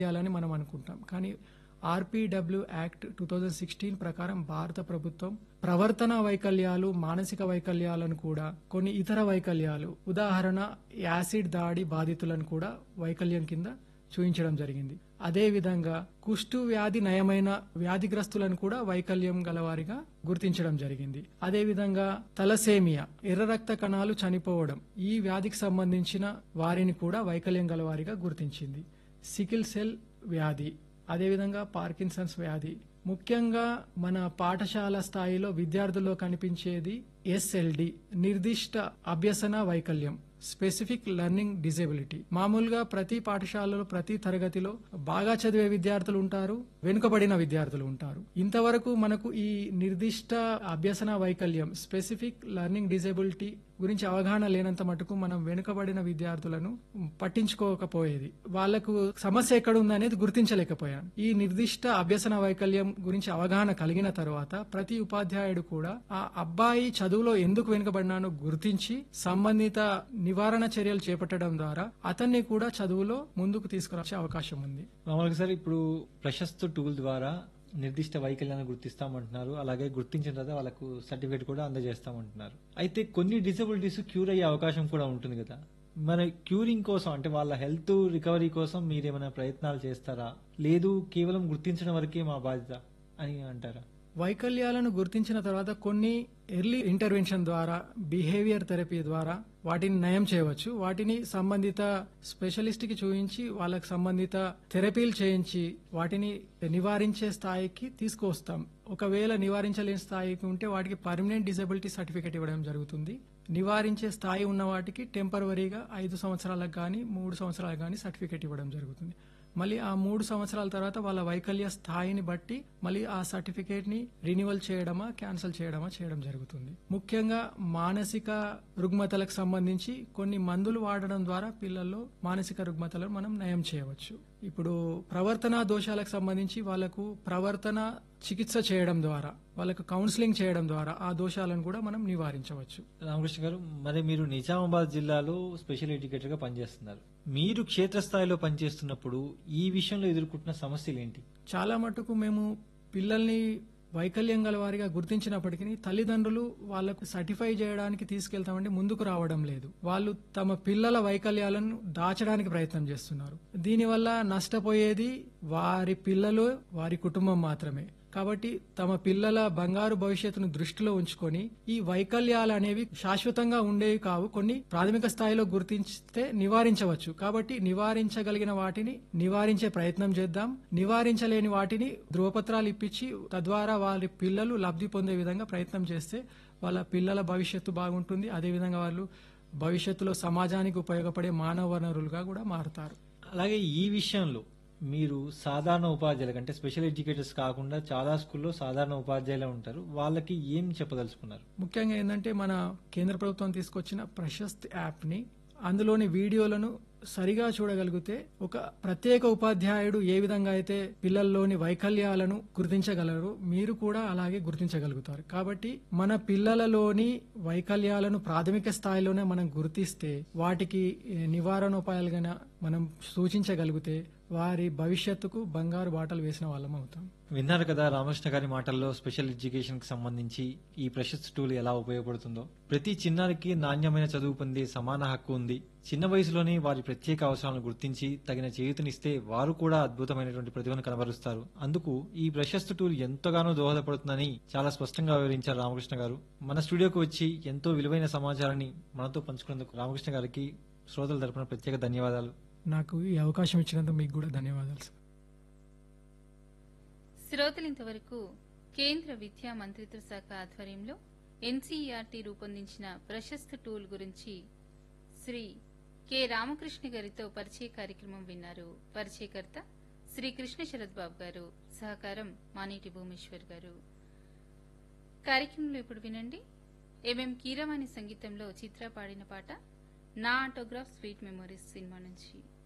చేయాలని మనం అనుకుంటాం కానీ RPWD act two thousand sixteen ప్రకారం భారత ప్రభుత్వం ప్రవర్తన వైకల్యాలు మానసిక వైకల్యాలను కూడా కొన్ని ఇతర వైకల్యాలు ఉదాహరణ యాసిడ్ దాడి బాధితులను కూడా వైకల్యం కింద చూపించడం జరిగింది అదే విధంగా కుష్టు వ్యాధి నయమైన వ్యాధిగ్రస్తులను కూడా వైకల్యం గలవారిగా గుర్తించడం జరిగింది అదే విధంగా తలసేమియా ఎర్ర రక్త కణాలు చనిపోవడం ఈ వ్యాధికి సంబంధించిన వారిని కూడా వైకల్యం గలవారిగా గుర్తించింది సికిల్ సెల్ వ్యాధి అదేవిధంగా పార్కిన్సన్స్ వ్యాధి ముఖ్యంగా మన పాఠశాల స్థాయిలో విద్యార్థుల్లో కనిపించేది ఎస్ఎల్డి నిర్దిష్ట అభ్యసన వైకల్యం స్పెసిఫిక్ లెర్నింగ్ డిజేబిలిటీ మామూలుగా ప్రతి పాఠశాలలో ప్రతి తరగతిలో బాగా చదివే విద్యార్థులు ఉంటారు వెనుకబడిన విద్యార్థులు ఉంటారు ఇంతవరకు మనకు ఈ నిర్దిష్ట అభ్యసన వైకల్యం స్పెసిఫిక్ లెర్నింగ్ డిజేబిలిటీ గురించి అవగాహన లేనంత మటుకు మనం వెనుకబడిన విద్యార్థులను పట్టించుకోకపోయేది వాళ్లకు సమస్య ఎక్కడ ఉందనేది గుర్తించలేకపోయాం ఈ నిర్దిష్ట అభ్యసన వైకల్యం గురించి అవగాహన కలిగిన తర్వాత ప్రతి ఉపాధ్యాయుడు కూడా ఆ అబ్బాయి చదువులో ఎందుకు వెనుకబడినానో గుర్తించి సంబంధిత నివారణ చర్యలు చేపట్టడం ద్వారా అతన్ని కూడా చదువులో ముందుకు తీసుకురాచే అవకాశం ఉంది మామూలుగా సార్ ఇప్పుడు ప్రశస్త టూల్ ద్వారా నిర్దిష్ట వైకల్యాన్ని గుర్తిస్తామంటున్నారు అలాగే గుర్తించిన తర్వాత వాళ్ళకు సర్టిఫికేట్ కూడా అందజేస్తామంటున్నారు అయితే కొన్ని డిసబిలిటీస్ క్యూర్ అయ్యే అవకాశం కూడా ఉంటుంది కదా మరి క్యూరింగ్ కోసం అంటే వాళ్ళ హెల్త్ రికవరీ కోసం మీరేమైనా ప్రయత్నాలు చేస్తారా లేదు కేవలం గుర్తించడం వరకే మా బాధ్యత అని అంటారా వైకల్యాలను గుర్తించిన తర్వాత కొన్ని ఎర్లీ ఇంటర్వెన్షన్ ద్వారా బిహేవియర్ థెరపీ ద్వారా వాటిని నయం చేయవచ్చు వాటిని సంబంధిత స్పెషలిస్ట్ కి చూపించి వాళ్ళకి సంబంధిత థెరపీలు చేయించి వాటిని నివారించే స్థాయికి తీసుకువస్తాం ఒకవేళ నివారించలేని స్థాయికి ఉంటే వాటికి పర్మనెంట్ డిసబిలిటీ సర్టిఫికేట్ ఇవ్వడం జరుగుతుంది నివారించే స్థాయి ఉన్న వాటికి టెంపరవరీగా ఐదు సంవత్సరాలకు కానీ మూడు సంవత్సరాలకు కానీ సర్టిఫికేట్ ఇవ్వడం జరుగుతుంది మళ్ళీ ఆ మూడు సంవత్సరాల తర్వాత వాళ్ళ వైకల్య స్థాయిని బట్టి మళ్ళీ ఆ సర్టిఫికేట్ ని రినివల్ చేయడమా క్యాన్సిల్ చేయడమా చేయడం జరుగుతుంది ముఖ్యంగా మానసిక రుగ్మతలకు సంబంధించి కొన్ని మందులు వాడడం ద్వారా పిల్లల్లో మానసిక రుగ్మతలను మనం నయం చేయవచ్చు ఇప్పుడు ప్రవర్తన దోషాలకు సంబంధించి వాళ్ళకు ప్రవర్తన చికిత్స చేయడం ద్వారా వాళ్ళకు కౌన్సిలింగ్ చేయడం ద్వారా ఆ దోషాలను కూడా మనం నివారించవచ్చు రామకృష్ణ గారు మరి మీరు నిజామాబాద్ జిల్లాలో స్పెషల్ ఎడ్యుకేటర్ గా పనిచేస్తున్నారు మీరు క్షేత్రస్థాయిలో పనిచేస్తున్నప్పుడు ఈ విషయంలో ఎదుర్కొంటున్న సమస్యలు ఏంటి చాలా మటుకు మేము పిల్లల్ని వైకల్యం గల వారిగా గుర్తించినప్పటికీ తల్లిదండ్రులు వాళ్ళకు సర్టిఫై చేయడానికి తీసుకెళ్తామంటే ముందుకు రావడం లేదు వాళ్ళు తమ పిల్లల వైకల్యాలను దాచడానికి ప్రయత్నం చేస్తున్నారు దీనివల్ల నష్టపోయేది వారి పిల్లలు వారి కుటుంబం మాత్రమే కాబట్టి తమ పిల్లల బంగారు భవిష్యత్తును దృష్టిలో ఉంచుకొని ఈ వైకల్యాలు అనేవి శాశ్వతంగా ఉండేవి కావు కొన్ని ప్రాథమిక స్థాయిలో గుర్తించితే నివారించవచ్చు కాబట్టి నివారించగలిగిన వాటిని నివారించే ప్రయత్నం చేద్దాం నివారించలేని వాటిని ధృవపత్రాలు ఇప్పించి తద్వారా వారి పిల్లలు లబ్ధి పొందే విధంగా ప్రయత్నం చేస్తే వాళ్ళ పిల్లల భవిష్యత్తు బాగుంటుంది అదేవిధంగా వాళ్ళు భవిష్యత్తులో సమాజానికి ఉపయోగపడే మానవ వనరులుగా కూడా మారుతారు అలాగే ఈ విషయంలో మీరు సాధారణ ఉపాధ్యాయులు అంటే స్పెషల్ ఎడ్యుకేటర్స్ కాకుండా చాలా స్కూల్లో సాధారణ ఉపాధ్యాయులే ఉంటారు వాళ్ళకి ఏం చెప్పదలుచుకున్నారు ముఖ్యంగా ఏంటంటే మన కేంద్ర ప్రభుత్వం తీసుకొచ్చిన ప్రశస్త్ యాప్ ని అందులోని వీడియోలను సరిగా చూడగలిగితే ఒక ప్రత్యేక ఉపాధ్యాయుడు ఏ విధంగా అయితే పిల్లల్లోని వైకల్యాలను గుర్తించగలరు మీరు కూడా అలాగే గుర్తించగలుగుతారు కాబట్టి మన పిల్లలలోని వైకల్యాలను ప్రాథమిక స్థాయిలోనే మనం గుర్తిస్తే వాటికి ఏ, నివారణోపాయాలుగా మనం సూచించగలిగితే వారి భవిష్యత్తుకు బంగారు బాటలు వేసిన వాళ్ళం అవుతాం విన్నారు కదా రామకృష్ణ గారి మాటల్లో స్పెషల్ ఎడ్యుకేషన్ కి సంబంధించి ఈ ప్రశస్త్ టూల్ ఎలా ఉపయోగపడుతుందో ప్రతి చిన్నారికి నాణ్యమైన చదువు పొందే సమాన హక్కు ఉంది చిన్న వయసులోనే వారి ప్రత్యేక అవసరాలను గుర్తించి తగిన చేయూతనిస్తే వారు కూడా అద్భుతమైనటువంటి ప్రతిభను కనబరుస్తారు అందుకు ఈ ప్రశస్త్ టూల్ ఎంతగానో దోహదపడుతుందని చాలా స్పష్టంగా వివరించారు రామకృష్ణ గారు మన స్టూడియోకి వచ్చి ఎంతో విలువైన సమాచారాన్ని మనతో పంచుకున్నందుకు రామకృష్ణ గారికి శ్రోతల తరపున ప్రత్యేక ధన్యవాదాలు నాకు ఈ అవకాశం ఇచ్చినందుకు మీకు కూడా ధన్యవాదాలు సార్ శ్రోతలు ఇంతవరకు కేంద్ర విద్యా మంత్రిత్వ శాఖ ఆధ్వర్యంలో ఎన్సీఈఆర్టీ రూపొందించిన ప్రశస్త టూల్ గురించి శ్రీ కె రామకృష్ణ గారితో పరిచయ కార్యక్రమం విన్నారు పరిచయకర్త శ్రీ కృష్ణ శరత్ బాబు గారు సహకారం మానేటి భూమేశ్వర్ గారు కార్యక్రమంలో ఇప్పుడు వినండి ఎంఎం కీరవాణి సంగీతంలో చిత్ర పాడిన పాట నా ఆటోగ్రాఫ్ స్వీట్ మెమోరీస్ సినిమా నుంచి